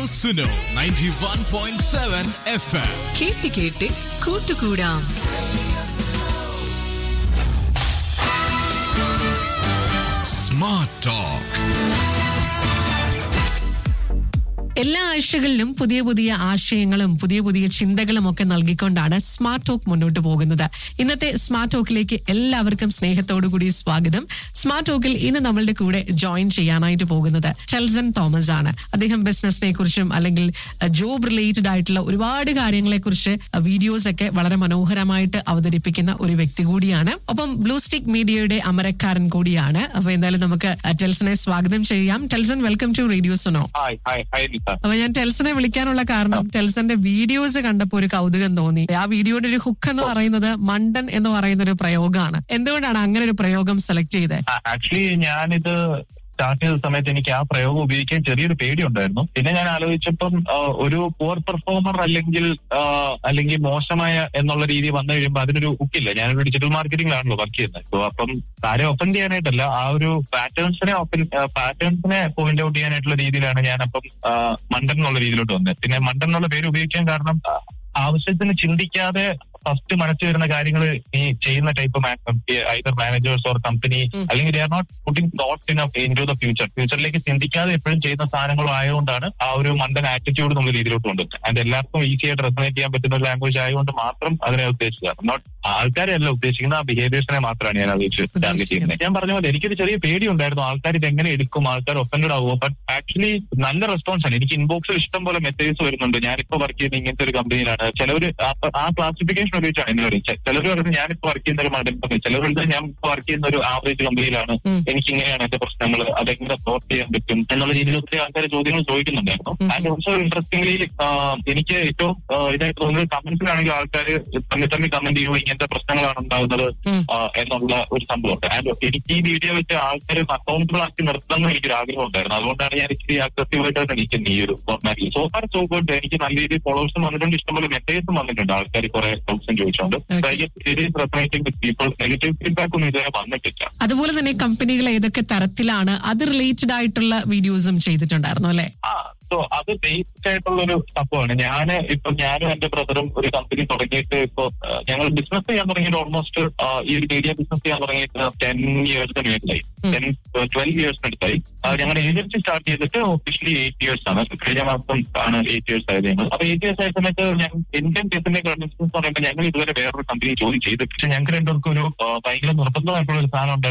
Suno ninety one point seven F M കേട്ട് കേട്ട് കൂട്ടുകൂടാം സ്മാർട്ട് ടോക്ക് എല്ലാ ആഴ്ചകളിലും പുതിയ പുതിയ ആശയങ്ങളും പുതിയ പുതിയ ചിന്തകളും ഒക്കെ നൽകിക്കൊണ്ടാണ് സ്മാർട്ട് ടോക്ക് മുന്നോട്ട് പോകുന്നത് ഇന്നത്തെ സ്മാർട്ട് ടോക്കിലേക്ക് എല്ലാവർക്കും സ്നേഹത്തോടു കൂടി സ്വാഗതം സ്മാർട്ട് ടോക്കിൽ ഇന്ന് നമ്മളുടെ കൂടെ ജോയിൻ ചെയ്യാനായിട്ട് പോകുന്നത് ടെൽസൺ തോമസ് ആണ് അദ്ദേഹം ബിസിനസിനെ കുറിച്ചും അല്ലെങ്കിൽ ജോബ് റിലേറ്റഡ് ആയിട്ടുള്ള ഒരുപാട് കാര്യങ്ങളെ കുറിച്ച് വീഡിയോസ് ഒക്കെ വളരെ മനോഹരമായിട്ട് അവതരിപ്പിക്കുന്ന ഒരു വ്യക്തി കൂടിയാണ് ഒപ്പം ബ്ലൂ സ്റ്റിക് മീഡിയയുടെ അമരക്കാരൻ കൂടിയാണ് അപ്പൊ എന്തായാലും നമുക്ക് ടെൽസനെ സ്വാഗതം ചെയ്യാം Telson welcome to radio Suno hi hi hi Nisa അപ്പൊ ഞാൻ ടെൽസനെ വിളിക്കാനുള്ള കാരണം ടെൽസന്റെ വീഡിയോസ് കണ്ടപ്പോ ഒരു കൗതുകം തോന്നി ആ വീഡിയോയുടെ ഒരു ഹുക്ക് എന്ന് പറയുന്നത് മണ്ടൻ എന്ന് പറയുന്ന ഒരു പ്രയോഗമാണ് എന്തുകൊണ്ടാണ് അങ്ങനെ ഒരു പ്രയോഗം സെലക്ട് ചെയ്തത് ആക്ച്വലി ഞാനിത് സ്റ്റാർട്ട് ചെയ്ത സമയത്ത് എനിക്ക് ആ പ്രയോഗം ഉപയോഗിക്കാൻ ചെറിയൊരു പേടി ഉണ്ടായിരുന്നു പിന്നെ ഞാൻ ആലോചിച്ചപ്പം ആ, ഒരു പുവർ പെർഫോമർ അല്ലെങ്കിൽ ആ, അല്ലെങ്കിൽ മോശമായ എന്നുള്ള രീതി വന്നു കഴിയുമ്പോൾ അതിനൊരു ഹുക്കില്ല ഞാനൊരു ഡിജിറ്റൽ മാർക്കറ്റിംഗിലാണല്ലോ വർക്ക് ചെയ്യുന്നത് സോ അപ്പം ആരെ ഓപ്പൺ ചെയ്യാനായിട്ടല്ല ആ ഒരു പാറ്റേൺസിനെ ഓപ്പൺ പാറ്റേൺസിനെ പോയിന്റ് ഔട്ട് ചെയ്യാനായിട്ടുള്ള രീതിയിലാണ് ഞാൻ അപ്പം ആ, മണ്ടൻ എന്നുള്ള രീതിയിലോട്ട് വന്നത് പിന്നെ മണ്ടൻ എന്നുള്ള പേര് ഉപയോഗിക്കാൻ കാരണം ആ, ആവശ്യത്തിന് ചിന്തിക്കാതെ ഫസ്റ്റ് മനസ്സിൽ വരുന്ന കാര്യങ്ങൾ ഈ ചെയ്യുന്ന type either managers or company ഉം. അല്ലെങ്കിൽ they are not putting thought in in to the future ഫ്യൂച്ചറിലേക്ക് ചിന്തിക്കാതെ എപ്പോഴും ചെയ്യുന്ന സാധനങ്ങളും ആയതുകൊണ്ടാണ് ആ ഒരു മണ്ടൻ ആറ്റിറ്റ്യൂഡ് നമ്മൾ രീതിയിലോട്ട് കൊണ്ടുവന്നത് ആൻഡ് എല്ലാവർക്കും ഈസി ആയിട്ട് റെസനേറ്റ് ചെയ്യാൻ പറ്റുന്ന ഒരു ലാംഗ്വേജ് ആയതുകൊണ്ട് മാത്രം അതിനെ ഉദ്ദേശിച്ചത് നോട്ട് ആൾക്കാരെ അല്ല ഉദ്ദേശിക്കുന്ന ആ ബിഹേവിയേഴ്സിനെ മാത്രമാണ് ഞാൻ അത് വെച്ച് ടാർഗറ്റ് ചെയ്യുന്നത് ഞാൻ പറഞ്ഞ പോലെ എനിക്കൊരു ചെറിയ പേടി ഉണ്ടായിരുന്നു ആൾക്കാർ ഇത് എങ്ങനെ എടുക്കും ആൾക്കാർ ഒഫൻഡഡ് ആവുമോ ബട്ട് ആക്ച്വലി നല്ല റെസ്പോൺസ് ആണ് എനിക്ക് ഇൻബോക്സിൽ ഇഷ്ടം പോലെ മെസ്സേജസ് വരുന്നുണ്ട് ഞാനിപ്പോ വർക്ക് ചെയ്യുന്ന ഇങ്ങനത്തെ ഒരു കമ്പനിയിലാണ് ചിലവർ ആ ക്ലാസിഫിക്കേഷൻ ഉപയോഗിച്ചാണ് എന്നെ പറയും ചിലർ പറയുന്നത് ഞാനിപ്പോ വർക്ക് ചെയ്യുന്ന ഒരു മടൽ ചിലർ പറയുന്നത് ഞാൻ ഇപ്പോ വർക്ക് ചെയ്യുന്ന ഒരു ആവറേജ് കമ്പനിയിലാണ് ഉം. എനിക്ക് ഇങ്ങനെയാണ് എന്റെ പ്രശ്നങ്ങൾ അതെങ്ങനെ സോർട്ട് ചെയ്യാൻ പറ്റും എന്നുള്ള രീതിയിൽ ഒത്തിരി ആൾക്കാർ ചോദ്യങ്ങൾ ചോദിക്കുന്നുണ്ടായിരുന്നു ഉം. ആൻഡ് ഓൾസോ ഇൻട്രസ്റ്റിംഗ്ലി എനിക്ക് ഏറ്റവും ആ, ഇതായിട്ട് തോന്നുന്നത് കമന്റ്സിലാണെങ്കിൽ ആൾക്കാർ തമ്മിൽ തമ്മിൽ കമന്റ് ചെയ്യുമ്പോൾ ഇങ്ങനത്തെ പ്രശ്നങ്ങളാണ് ഉണ്ടാകുന്നത് ഉം. ആ, എന്നുള്ള ഒരു സംഭവമുണ്ട് ആൻഡ് എനിക്ക് ഈ വീഡിയോ വെച്ച് ആൾക്കാർ അക്കൗണ്ടബിൾ ആക്കി നിർത്തണം എന്ന് എനിക്കൊരു ആഗ്രഹം ഉണ്ടായിരുന്നു അതുകൊണ്ടാണ് ഞാൻ ഇച്ചിരി അഗ്രസീവ് ആയിട്ടാണ് നിൽക്കുന്നത് ഈ ഒരു ഫോർമാറ്റിൽ സോ ഫാർ സോ ഗുഡ് എനിക്ക് നല്ല രീതിയിൽ ഫോളോവേഴ്സും വന്നിട്ടുണ്ട് ഇഷ്ടംപോലെ മെസ്സേജസും വന്നിട്ടുണ്ട് ആൾക്കാർ കുറെ ഡൗട്ട്സും ചോദിച്ചുകൊണ്ട് പീപ്പിൾ നെഗറ്റീവ് ഫീഡ്ബാക്ക് ഒന്നും ഇതുവരെ വന്നിട്ടില്ല അതുപോലെ തന്നെ കമ്പനികൾ ഏതൊക്കെ തരത്തിലാണ് അത് റിലേറ്റഡ് ആയിട്ടുള്ള വീഡിയോസും ചെയ്തിട്ടുണ്ടായിരുന്നു അല്ലെ ആ സോ അത് ബേസിക് ആയിട്ടുള്ള ഒരു സംഭവമാണ് ഞാൻ ഇപ്പൊ ഞാനും എന്റെ ബ്രദറും ഒരു കമ്പനി തുടങ്ങിയിട്ട് ഇപ്പൊ ആ, ഞങ്ങൾ ബിസിനസ് ചെയ്യാൻ തുടങ്ങിയിട്ട് ഓൾമോസ്റ്റ് ഈ ഒരു മീഡിയ ബിസിനസ് ചെയ്യാൻ തുടങ്ങിയിട്ട് ടെൻ ഇയേഴ്സിന് മേളിലായി ഉം. ടെൻ ട്വൽവ് ഇയേഴ്സിന് അടുത്തായി ഞങ്ങൾ ഏജൻസി സ്റ്റാർട്ട് ചെയ്തിട്ട് ഒഫീഷ്യലി എയ്റ്റ് ഇയേഴ്സ് ആണ് കഴിഞ്ഞ മാസം ആണ് എയ്റ്റ് ഇയേഴ്സ് ആയത് ഞങ്ങൾ അപ്പൊ എയ്റ്റ് ഇയേഴ്സ് ആയ സമയത്ത് ഞാൻ ഇന്ത്യൻ ബിസിനസ് ബിസിനസ് പറയുമ്പോൾ ഞങ്ങൾ ഇതുവരെ വേറൊരു കമ്പനി ജോലി ചെയ്തിട്ട് പക്ഷെ ഞങ്ങൾക്ക് രണ്ടുപേർക്കും ഒരു ആ, ഭയങ്കര നിർബന്ധമായിട്ടുള്ള ഒരു സാധനം ഉണ്ടായിരുന്നു